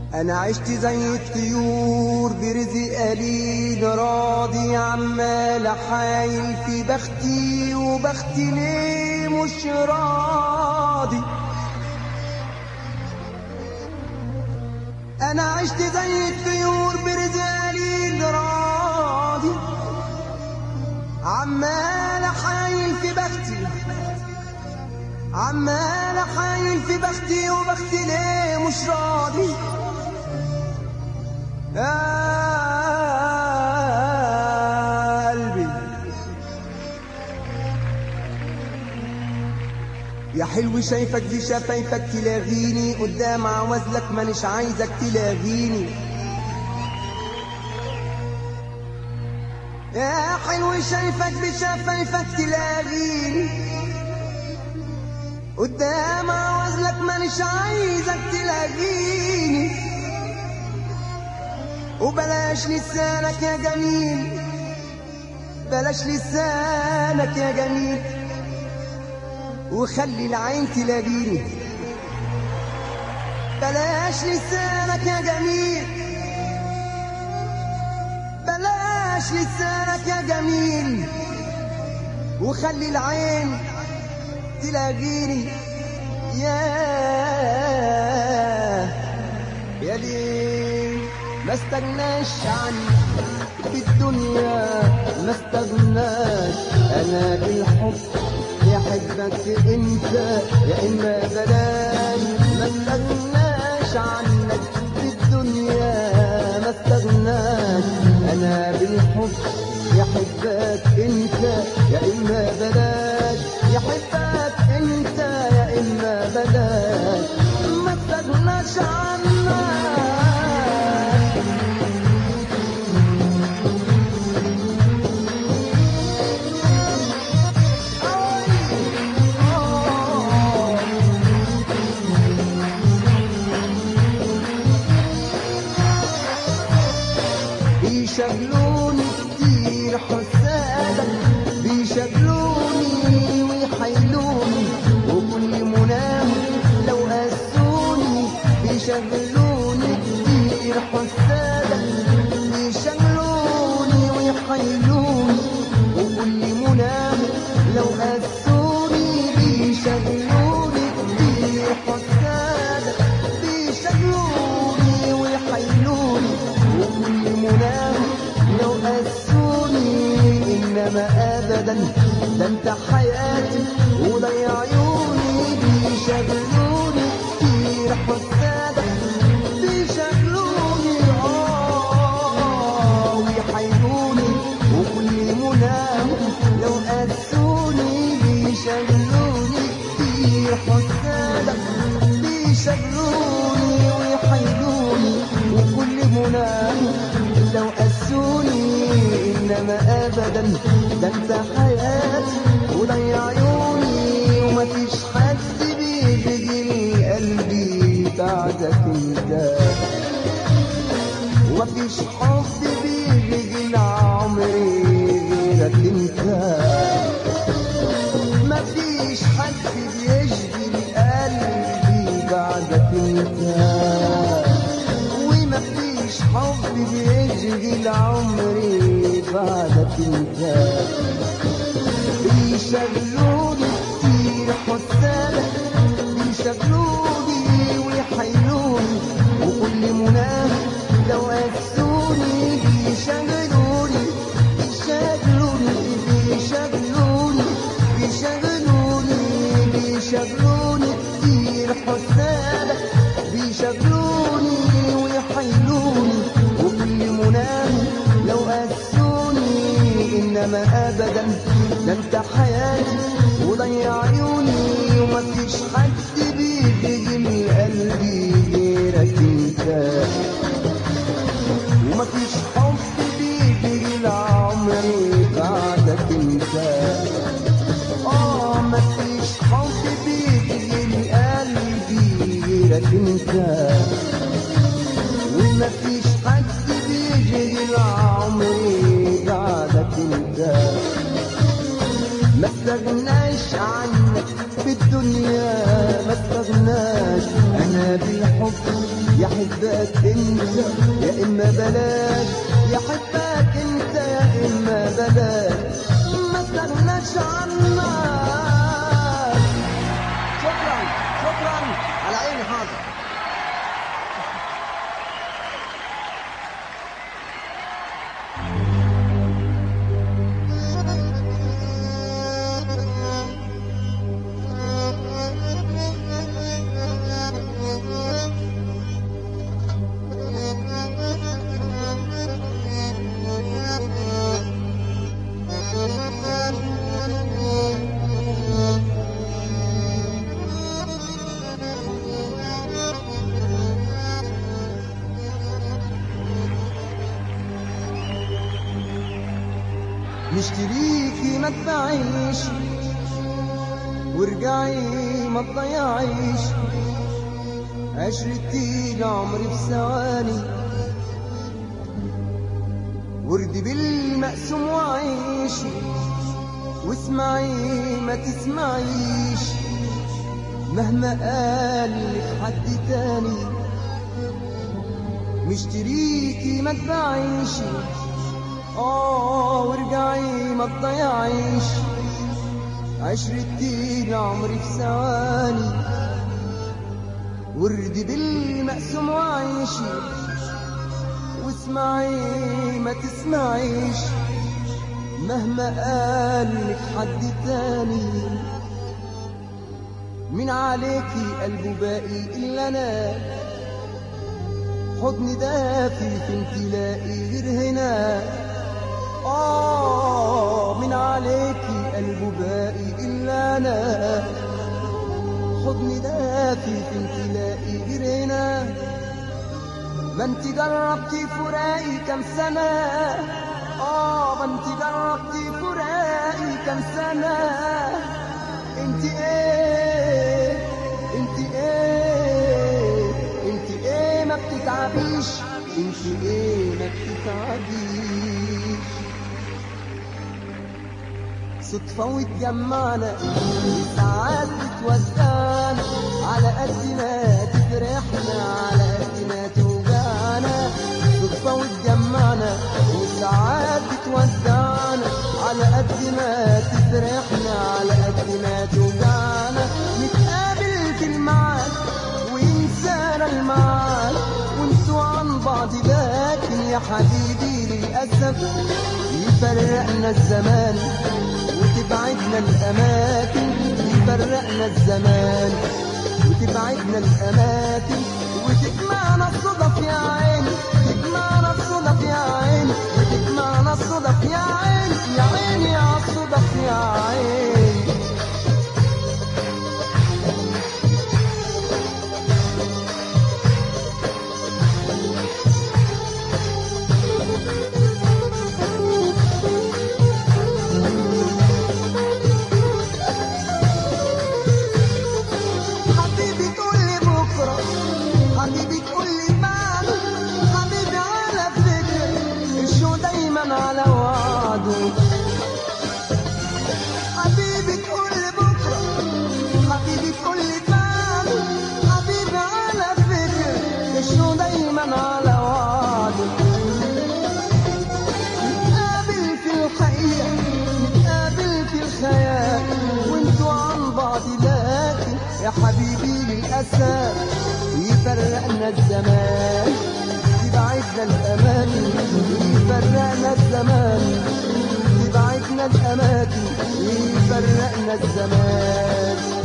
انا عشت زي الطيور برزق قليل راضي عمال احايل في بختي وبختي ليه مش راضي انا عشت زي الطيور برزق قليل راضي عمال احايل في بختي عمال احايل في بختي وبختي ليه مش راضي يا قلبي يا حلو شايفك دي شفايفك تلاغيني قدام عوازلك مانيش عايزك تلاغيني يا حلو شايفك بشفايفك تلاغيني قدام عوازلك مانيش عايزك تلاغيني وبلاش لسانك يا جميل بلاش لسانك يا جميل وخلي العين تلاقيني بلاش لسانك يا جميل بلاش لسانك يا جميل وخلي العين تلاقيني يا يا ليل ما استغناش عنك في الدنيا ما استغناش انا بالحب يحبك انت يا اما بلاش ما استغناش عنك في الدنيا ما استغناش انا بالحب يحبك انت يا اما بلاش يحبك انت يا اما بلاش ما استغناش عنك بيشغلوني كتير حسادك بيشغلوني ويحيلوني وكل منام لو قاسوني بيشغلوني كتير حسادك بيشغلوني ويحيلوني وكل منام لو قاسوني بيشغلوني كتير حسادك بيشغلوني ويحيلوني وكل منام لو قاسوني انما ابدا ده انت حياتي وضيع عيوني بيشغلوني كتير حسادك بيشغلوني اه ويحيروني وكل منام لو قاسوني بيشغلوني كتير حسادك بيشغلوني ويحيروني وكل منام لو قاسوني انما ابدا ده انت حياتي وضيع عيوني ومفيش حد بيجي قلبي بعدك انت ومفيش حب بيجي عمري غيرك انت مفيش حد بيشغل قلبي بعدك انت ومفيش حب بيشغل عمري بعدك انت بيشغلوني كتير حسابك بيشغلوني ويحيلوني وكل منام لو قاسوني بيشغلوني بيشغلوني بيشغلوني بيشغلوني بيشغلوني كتير حسابك بيشغلوني ويحيلوني وكل منام لو قاسوني انما ابدا ده انت حياتي وضيع عيوني ومفيش حد بيجي من قلبي غيرك انت ومفيش حب بيجي لعمري بعدك انت اه مفيش حب بيجي لقلبي غيرك انت ومفيش حد بيجي لعمري بعدك انت ما استغناش عنك في الدنيا ما استغناش انا اما بالحب يحبك انت يا اما بلاك يحبك انت يا اما بلاك ما استغناش عنك شكرا شكرا على عيني حاضر نشتريكي ما تبيعيش وارجعي ما تضيعيش عشرتي لعمري في ثواني وردي بالمقسوم وعيشي واسمعي ما تسمعيش مهما قال لك حد تاني مشتريكي ما تبيعيش اه وارجعي ما تضيعيش عشرتي لعمري في ثواني وردي بالمقسوم وعيشي واسمعي ما تسمعيش مهما قال لك حد تاني من عليكي قلبه باقي الا انا حضني دافي فين تلاقي غير هنا آه من عليكي قلبه باقي إلا أنا حضني دافي فين تلاقي غير هنا ما انت جربتي فراقي كم سنة آه ما انت جربتي فراقي كم سنة انت ايه انت ايه انت ايه ما بتتعبيش انت ايه ما بتتعبيش صدفة وتجمعنا ساعات بتودعنا على قد ما تفرحنا على قد ما توجعنا صدفة وتجمعنا وساعات بتودعنا على قد ما تفرحنا على قد ما توجعنا نتقابل في الميعاد وينسانا الميعاد وانتوا عن بعض لكن يا حبيبي للأسف يفرقنا الزمان وتبعدنا الأماكن يفرقنا الزمان وتبعدنا الأماكن وتجمعنا الصدف يا عيني تجمعنا الصدف يا عيني وتجمعنا الصدف يا عيني يا عيني يا الصدف يا عيني حبيبي تقولي بكرة حبيبي تقولي بعد حبيبي على فكرة الشو دايما على وعده حبيبي تقولي بكرة حبيبي تقولي بعد حبيبي على فكرة الشو دايما على وعده نتقابل في الحقيقة نتقابل في الخيال وانتوا عن بعض لكن يا حبيبي للأسف يفرقنا الزمان يبعدنا الأماكن يفرقنا الزمان يبعدنا الأماكن يفرقنا الزمان